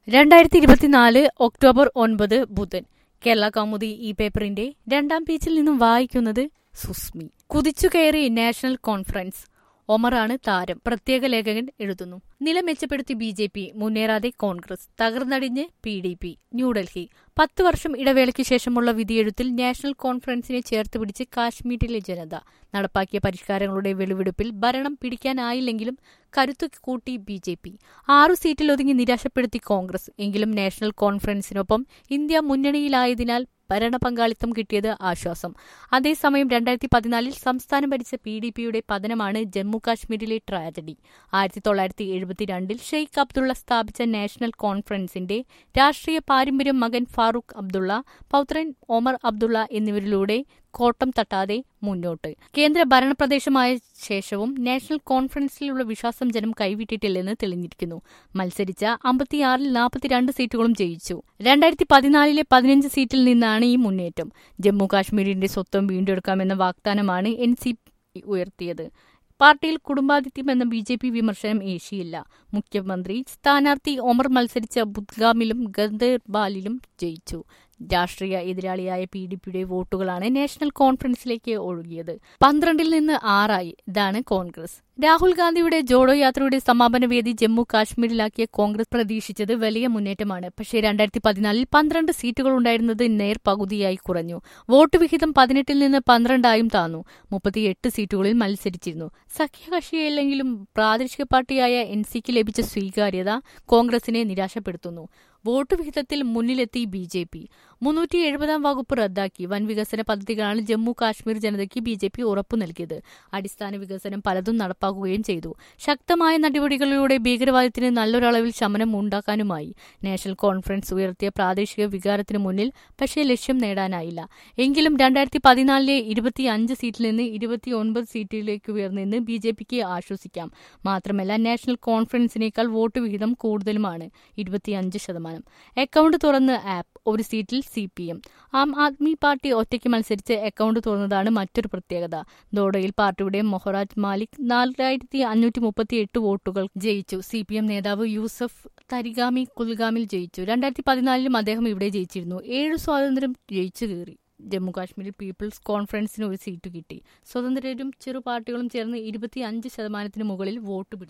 രണ്ടായിരത്തി ഇരുപത്തിനാല് ഒക്ടോബർ ഒൻപത് ബുധൻ കേരള കൗമുദി ഈ പേപ്പറിന്റെ രണ്ടാം പേജിൽ നിന്നും വായിക്കുന്നത് സുസ്മി കുതിച്ചുകയറി നാഷണൽ കോൺഫറൻസ് ഒമറാണ് താരം പ്രത്യേക ലേഖകൻ എഴുതുന്നു നില മെച്ചപ്പെടുത്തി ബി ജെ പി മുന്നേറാതെ കോൺഗ്രസ് തകർന്നടിഞ്ഞ് പി ഡി പി ന്യൂഡൽഹി പത്ത് വർഷം ഇടവേളയ്ക്ക് ശേഷമുള്ള വിധിയെഴുത്തിൽ നാഷണൽ കോൺഫറൻസിനെ ചേർത്ത് പിടിച്ച് കാശ്മീരിലെ ജനത നടപ്പാക്കിയ പരിഷ്കാരങ്ങളുടെ വെളിവെടുപ്പിൽ ഭരണം പിടിക്കാനായില്ലെങ്കിലും കരുത്തു കൂട്ടി ബി ജെ പി ആറു സീറ്റിൽ ഒതുങ്ങി നിരാശപ്പെടുത്തി കോൺഗ്രസ് എങ്കിലും നാഷണൽ കോൺഫറൻസിനൊപ്പം ഇന്ത്യ മുന്നണിയിലായതിനാൽ ഭരണ പങ്കാളിത്തം കിട്ടിയത് ആശ്വാസം അതേസമയം രണ്ടായിരത്തി പതിനാലിൽ സംസ്ഥാനം ഭരിച്ച പി ഡി പിയുടെ പതനമാണ് ജമ്മു കാശ്മീരിലെ ട്രാജഡി ആയിരത്തി തൊള്ളായിരത്തി എഴുപത്തിരണ്ടിൽ ഷെയ്ഖ് അബ്ദുള്ള സ്ഥാപിച്ച നാഷണൽ കോൺഫറൻസിന്റെ രാഷ്ട്രീയ പാരമ്പര്യം മകൻ ഫാറൂഖ് അബ്ദുള്ള പൌത്രൻ ഒമർ അബ്ദുള്ള എന്നിവരിലൂടെ കോട്ടം തട്ടാതെ മുന്നോട്ട് കേന്ദ്ര ഭരണപ്രദേശമായ ശേഷവും നാഷണൽ കോൺഫറൻസിലുള്ള വിശ്വാസം ജനം കൈവിട്ടിട്ടില്ലെന്ന് തെളിഞ്ഞിരിക്കുന്നു മത്സരിച്ച അമ്പത്തിയാറിൽ നാൽപ്പത്തിരണ്ട് സീറ്റുകളും ജയിച്ചു രണ്ടായിരത്തി പതിനാലിലെ പതിനഞ്ച് സീറ്റിൽ നിന്നാണ് ഈ മുന്നേറ്റം ജമ്മു കാശ്മീരിന്റെ സ്വത്വം വീണ്ടെടുക്കാമെന്ന വാഗ്ദാനമാണ് എൻ സി ഉയർത്തിയത് പാർട്ടിയിൽ കുടുംബാധിത്യം എന്ന ബി ജെ പി വിമർശനം ഏശിയില്ല മുഖ്യമന്ത്രി സ്ഥാനാർത്ഥി ഒമർ മത്സരിച്ച ബുദ്ഗാമിലും ഗന്ദേർബാലിലും ജയിച്ചു രാഷ്ട്രീയ എതിരാളിയായ പി ഡി പിയുടെ വോട്ടുകളാണ് നാഷണൽ കോൺഫറൻസിലേക്ക് ഒഴുകിയത് പന്ത്രണ്ടിൽ നിന്ന് ആറായി ഇതാണ് കോൺഗ്രസ് രാഹുൽ ഗാന്ധിയുടെ ജോഡോ യാത്രയുടെ സമാപന വേദി ജമ്മു കാശ്മീരിലാക്കിയ കോൺഗ്രസ് പ്രതീക്ഷിച്ചത് വലിയ മുന്നേറ്റമാണ് പക്ഷേ രണ്ടായിരത്തി പതിനാലിൽ പന്ത്രണ്ട് സീറ്റുകൾ ഉണ്ടായിരുന്നത് നേർ പകുതിയായി കുറഞ്ഞു വോട്ട് വിഹിതം പതിനെട്ടിൽ നിന്ന് പന്ത്രണ്ടായും താന്നു മുപ്പത്തിയെട്ട് സീറ്റുകളിൽ മത്സരിച്ചിരുന്നു സഖ്യകക്ഷിയല്ലെങ്കിലും പ്രാദേശിക പാർട്ടിയായ എൻ സിക്ക് ലഭിച്ച സ്വീകാര്യത കോൺഗ്രസിനെ നിരാശപ്പെടുത്തുന്നു വോട്ട് വിഹിതത്തിൽ മുന്നിലെത്തി ബി ജെ പി മുന്നൂറ്റി എഴുപതാം വകുപ്പ് റദ്ദാക്കി വൻ വികസന പദ്ധതികളാണ് ജമ്മു കാശ്മീർ ജനതയ്ക്ക് ബി ജെ പി ഉറപ്പു നൽകിയത് അടിസ്ഥാന വികസനം പലതും നടപ്പാക്കുകയും ചെയ്തു ശക്തമായ നടപടികളിലൂടെ ഭീകരവാദത്തിന് നല്ലൊരളവിൽ ശമനം ഉണ്ടാക്കാനുമായി നാഷണൽ കോൺഫറൻസ് ഉയർത്തിയ പ്രാദേശിക വികാരത്തിന് മുന്നിൽ പക്ഷേ ലക്ഷ്യം നേടാനായില്ല എങ്കിലും രണ്ടായിരത്തി പതിനാലിലെ ഇരുപത്തിയഞ്ച് സീറ്റിൽ നിന്ന് ഇരുപത്തിയൊൻപത് സീറ്റിലേക്ക് ഉയർന്നെന്ന് ബി ജെ പിക്ക് ആശ്വസിക്കാം മാത്രമല്ല നാഷണൽ കോൺഫറൻസിനേക്കാൾ വോട്ട് വിഹിതം കൂടുതലുമാണ് ഇരുപത്തിയഞ്ച് ശതമാനം അക്കൗണ്ട് തുറന്ന് ആപ്പ് ഒരു സീറ്റിൽ C P M Aam Aadmi party ഒറ്റയ്ക്ക് മത്സരിച്ച് അക്കൗണ്ട് തുറന്നതാണ് മറ്റൊരു പ്രത്യേകത ദോഡയിൽ പാർട്ടിയുടെ മൊഹറാജ് മാലിക് നാലായിരത്തി അഞ്ഞൂറ്റി മുപ്പത്തി എട്ട് വോട്ടുകൾ ജയിച്ചു സി പി എം നേതാവ് യൂസഫ് തരിഗാമി കുൽഗാമിൽ ജയിച്ചു രണ്ടായിരത്തി പതിനാലിലും അദ്ദേഹം ഇവിടെ ജയിച്ചിരുന്നു ഏഴ് സ്വാതന്ത്ര്യം ജയിച്ചു കയറി ജമ്മുകാശ്മീരിൽ പീപ്പിൾസ് കോൺഫറൻസിന് ഒരു സീറ്റ് കിട്ടി സ്വതന്ത്രരും ചെറു പാർട്ടികളും ചേർന്ന് ഇരുപത്തിയഞ്ച് ശതമാനത്തിന് മുകളിൽ വോട്ട്